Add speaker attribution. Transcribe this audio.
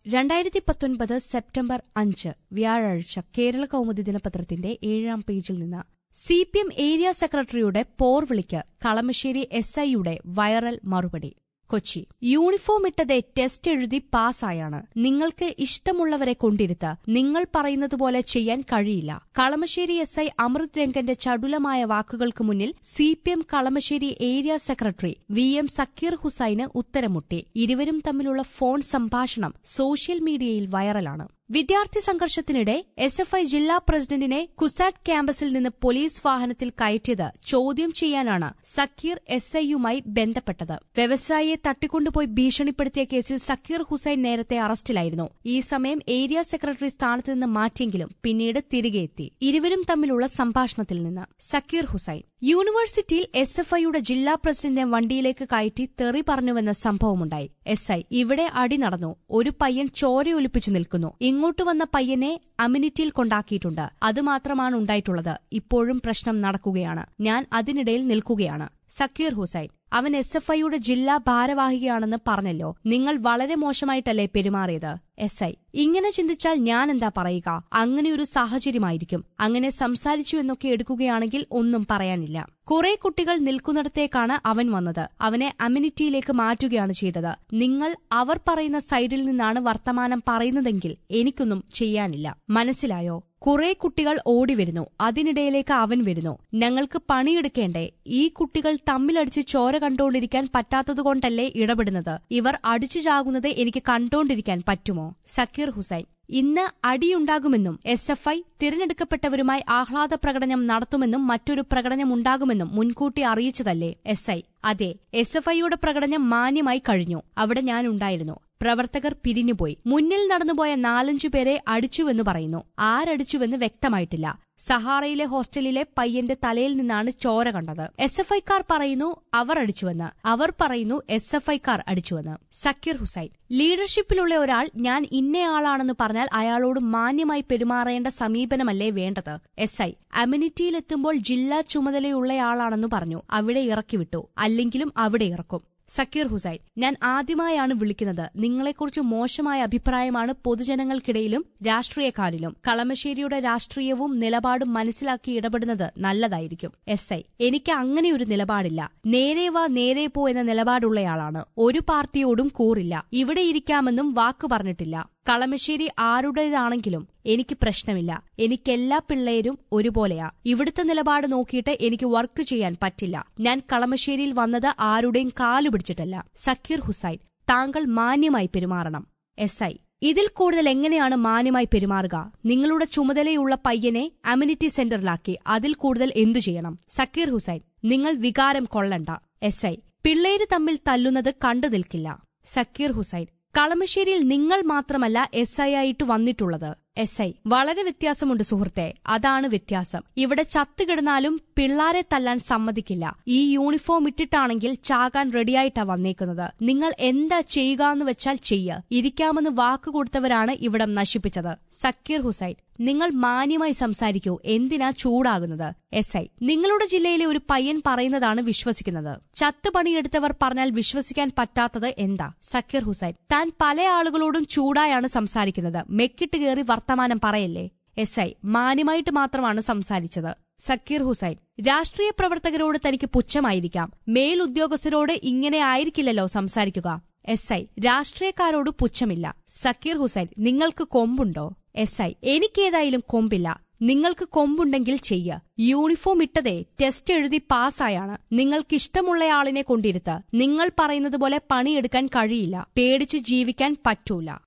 Speaker 1: രണ്ടായിരത്തി പത്തൊൻപത് സെപ്റ്റംബർ അഞ്ച് വ്യാഴാഴ്ച കേരള കൗമുദി ദിനപത്രത്തിന്റെ ഏഴാം പേജിൽ നിന്ന് സി പി എം ഏരിയ സെക്രട്ടറിയുടെ പോർവിളിക്ക് കളമശ്ശേരി എസ് ഐയുടെ വൈറൽ മറുപടി കൊച്ചി യൂണിഫോം ഇട്ടതെ ടെസ്റ്റ് എഴുതി പാസ്സായാണ് നിങ്ങൾക്ക് ഇഷ്ടമുള്ളവരെ കൊണ്ടിരുത്ത് നിങ്ങൾ പറയുന്നതുപോലെ ചെയ്യാൻ കഴിയില്ല കളമശ്ശേരി എസ് ഐ അമൃത് രംഗന്റെ ചടുലമായ വാക്കുകൾക്ക് മുന്നിൽ C P M Kalamassery area secretary V M Zakir ഹുസൈന് ഉത്തരമുട്ടി ഇരുവരും തമ്മിലുള്ള ഫോൺ സംഭാഷണം സോഷ്യൽ മീഡിയയിൽ വൈറലാണ് വിദ്യാർത്ഥി സംഘർഷത്തിനിടെ എസ് എഫ് ഐ ജില്ലാ പ്രസിഡന്റിനെ കുസാറ്റ് ക്യാമ്പസിൽ നിന്ന് പോലീസ് വാഹനത്തിൽ കയറ്റിയത് ചോദ്യം ചെയ്യാനാണ് സക്കീർ എസ് ഐയുമായി ബന്ധപ്പെട്ടത് വ്യവസായിയെ തട്ടിക്കൊണ്ടുപോയി ഭീഷണിപ്പെടുത്തിയ കേസിൽ സക്കീർ ഹുസൈൻ നേരത്തെ അറസ്റ്റിലായിരുന്നു ഈ സമയം ഏരിയ സെക്രട്ടറി സ്ഥാനത്ത് നിന്ന് മാറ്റിയെങ്കിലും പിന്നീട് തിരികെ എത്തി ഇരുവരും തമ്മിലുള്ള സംഭാഷണത്തിൽ നിന്ന് സക്കീർ ഹുസൈൻ യൂണിവേഴ്സിറ്റിയിൽ എസ് എഫ് ഐയുടെ ജില്ലാ പ്രസിഡന്റിനെ വണ്ടിയിലേക്ക് കയറ്റി തെറി പറഞ്ഞുവെന്ന സംഭവമുണ്ടായി എസ് ഐ ഇവിടെ അടി നടന്നു ഒരു പയ്യൻ ചോരയൊലിപ്പിച്ചു നിൽക്കുന്നു ഇങ്ങോട്ട് വന്ന പയ്യനെ അമ്യൂണിറ്റിയിൽ കൊണ്ടാക്കിയിട്ടുണ്ട് അതുമാത്രമാണ് ഉണ്ടായിട്ടുള്ളത് ഇപ്പോഴും പ്രശ്നം നടക്കുകയാണ് ഞാൻ അതിനിടയിൽ നിൽക്കുകയാണ് സക്കീർ ഹുസൈൻ അവൻ എസ് എഫ് ഐയുടെ ജില്ലാ ഭാരവാഹികയാണെന്ന് പറഞ്ഞല്ലോ നിങ്ങൾ വളരെ മോശമായിട്ടല്ലേ പെരുമാറിയത് എസ് ഐ ഇങ്ങനെ ചിന്തിച്ചാൽ ഞാൻ എന്താ പറയുക അങ്ങനെയൊരു സാഹചര്യമായിരിക്കും അങ്ങനെ സംസാരിച്ചു എന്നൊക്കെ എടുക്കുകയാണെങ്കിൽ ഒന്നും പറയാനില്ല കുറെ കുട്ടികൾ നിൽക്കുന്നിടത്തേക്കാണ് അവൻ വന്നത് അവനെ അമ്യൂണിറ്റിയിലേക്ക് മാറ്റുകയാണ് ചെയ്തത് നിങ്ങൾ അവർ പറയുന്ന സൈഡിൽ നിന്നാണ് വർത്തമാനം പറയുന്നതെങ്കിൽ എനിക്കൊന്നും ചെയ്യാനില്ല മനസ്സിലായോ കുറെ കുട്ടികൾ ഓടിവരുന്നു അതിനിടയിലേക്ക് അവൻ വരുന്നു ഞങ്ങൾക്ക് പണിയെടുക്കേണ്ടേ ഈ കുട്ടികൾ തമ്മിലടിച്ച് ചോര കണ്ടുകൊണ്ടിരിക്കാൻ പറ്റാത്തതുകൊണ്ടല്ലേ ഇടപെടുന്നത് ഇവർ അടിച്ചു ചാകുന്നത് എനിക്ക് കണ്ടോണ്ടിരിക്കാൻ പറ്റുമോ സക്കീർ ഹുസൈൻ ഇന്ന് അടിയുണ്ടാകുമെന്നും എസ് എഫ് ഐ തിരഞ്ഞെടുക്കപ്പെട്ടവരുമായി ആഹ്ലാദ പ്രകടനം നടത്തുമെന്നും മറ്റൊരു പ്രകടനമുണ്ടാകുമെന്നും മുൻകൂട്ടി അറിയിച്ചതല്ലേ എസ് ഐ അതെ എസ് എഫ് ഐയുടെ പ്രകടനം മാന്യമായി കഴിഞ്ഞു അവിടെ ഞാനുണ്ടായിരുന്നു പ്രവർത്തകർ പിരിഞ്ഞുപോയി മുന്നിൽ നടന്നുപോയ നാലഞ്ചു പേരെ അടിച്ചുവെന്ന് പറയുന്നു ആരടിച്ചുവെന്ന് വ്യക്തമായിട്ടില്ല സഹാറയിലെ ഹോസ്റ്റലിലെ പയ്യന്റെ തലയിൽ നിന്നാണ് ചോര കണ്ടത് എസ് എഫ് ഐക്കാർ പറയുന്നു അവർ അടിച്ചുവെന്ന് അവർ പറയുന്നു എസ് എഫ് ഐക്കാർ അടിച്ചുവെന്ന് സക്കീർ ഹുസൈൻ ലീഡർഷിപ്പിലുള്ള ഒരാൾ ഞാൻ ഇന്നയാളാണെന്ന് പറഞ്ഞാൽ അയാളോട് മാന്യമായി പെരുമാറേണ്ട സമീപനമല്ലേ വേണ്ടത് എസ് ഐ അമ്യൂണിറ്റിയിലെത്തുമ്പോൾ ജില്ലാ ചുമതലയുള്ളയാളാണെന്ന് പറഞ്ഞു അവിടെ ഇറക്കിവിട്ടു അല്ലെങ്കിലും അവിടെ ഇറക്കും സക്കീർ ഹുസൈൻ ഞാൻ ആദ്യമായാണ് വിളിക്കുന്നത് നിങ്ങളെക്കുറിച്ച് മോശമായ അഭിപ്രായമാണ് പൊതുജനങ്ങൾക്കിടയിലും രാഷ്ട്രീയക്കാരിലും കളമശ്ശേരിയുടെ രാഷ്ട്രീയവും നിലപാടും മനസ്സിലാക്കി ഇടപെടുന്നത് നല്ലതായിരിക്കും എസ് ഐ എനിക്ക് അങ്ങനെയൊരു നിലപാടില്ല നേരെ വാ നേരെ പോ എന്ന നിലപാടുള്ളയാളാണ് ഒരു പാർട്ടിയോടും കൂറില്ല ഇവിടെ ഇരിക്കാമെന്നും വാക്കു പറഞ്ഞിട്ടില്ല കളമശ്ശേരി ആരുടേതാണെങ്കിലും എനിക്ക് പ്രശ്നമില്ല എനിക്കെല്ലാ പിള്ളേരും ഒരുപോലെയാ ഇവിടുത്തെ നിലപാട് നോക്കിയിട്ട് എനിക്ക് വർക്ക് ചെയ്യാൻ പറ്റില്ല ഞാൻ കളമശ്ശേരിയിൽ വന്നത് ആരുടെയും കാലു പിടിച്ചിട്ടല്ല സക്കീർ ഹുസൈൻ താങ്കൾ മാന്യമായി പെരുമാറണം എസ് ഐ ഇതിൽ കൂടുതൽ എങ്ങനെയാണ് മാന്യമായി പെരുമാറുക നിങ്ങളുടെ ചുമതലയുള്ള പയ്യനെ അമ്യൂണിറ്റി സെന്ററിലാക്കി അതിൽ കൂടുതൽ എന്തു ചെയ്യണം സക്കീർ ഹുസൈൻ നിങ്ങൾ വികാരം കൊള്ളണ്ട എസ് ഐ പിള്ളേര് തമ്മിൽ തല്ലുന്നത് കണ്ടു നിൽക്കില്ല സക്കീർ ഹുസൈൻ കളമശ്ശേരിയിൽ നിങ്ങൾ മാത്രമല്ല എസ് ഐ ആയിട്ട് വന്നിട്ടുള്ളത് എസ് ഐ വളരെ വ്യത്യാസമുണ്ട് സുഹൃത്തെ അതാണ് വ്യത്യാസം ഇവിടെ ചത്തുകിടന്നാലും പിള്ളാരെ തല്ലാൻ സമ്മതിക്കില്ല ഈ യൂണിഫോം ഇട്ടിട്ടാണെങ്കിൽ ചാകാൻ റെഡിയായിട്ടാ വന്നേക്കുന്നത് നിങ്ങൾ എന്താ ചെയ്യുക എന്ന് വെച്ചാൽ ചെയ്യ ഇരിക്കാമെന്ന് വാക്ക് കൊടുത്തവരാണ് ഇവിടം നശിപ്പിച്ചത് സക്കീർ ഹുസൈൻ നിങ്ങൾ മാന്യമായി സംസാരിക്കൂ എന്തിനാ ചൂടാകുന്നത് എസ് ഐ നിങ്ങളുടെ ജില്ലയിലെ ഒരു പയ്യൻ പറയുന്നതാണ് വിശ്വസിക്കുന്നത് ചത്ത് പണിയെടുത്തവർ പറഞ്ഞാൽ വിശ്വസിക്കാൻ പറ്റാത്തത് എന്താ സക്കീർ ഹുസൈൻ താൻ പല ആളുകളോടും ചൂടായാണ് സംസാരിക്കുന്നത് മെക്കിട്ട് കയറി വർത്തമാനം പറയല്ലേ എസ് ഐ മാന്യമായിട്ട് മാത്രമാണ് സംസാരിച്ചത് സക്കീർ ഹുസൈൻ രാഷ്ട്രീയ പ്രവർത്തകരോട് തനിക്ക് പുച്ഛമായിരിക്കാം മേലുദ്യോഗസ്ഥരോട് ഇങ്ങനെ ആയിരിക്കില്ലല്ലോ സംസാരിക്കുക എസ് ഐ രാഷ്ട്രീയക്കാരോട് പുച്ഛമില്ല സക്കീർ ഹുസൈൻ നിങ്ങൾക്ക് കൊമ്പുണ്ടോ എസ് ഐ എനിക്കേതായാലും കൊമ്പില്ല നിങ്ങൾക്ക് കൊമ്പുണ്ടെങ്കിൽ ചെയ്യ യൂണിഫോം ഇട്ടതേ ടെസ്റ്റ് എഴുതി പാസ്സായാണ് നിങ്ങൾക്ക് ഇഷ്ടമുള്ളയാളിനെ കൊണ്ടിരുത്ത് നിങ്ങൾ പറയുന്നത് പോലെ പണിയെടുക്കാൻ കഴിയില്ല പേടിച്ച് ജീവിക്കാൻ പറ്റൂല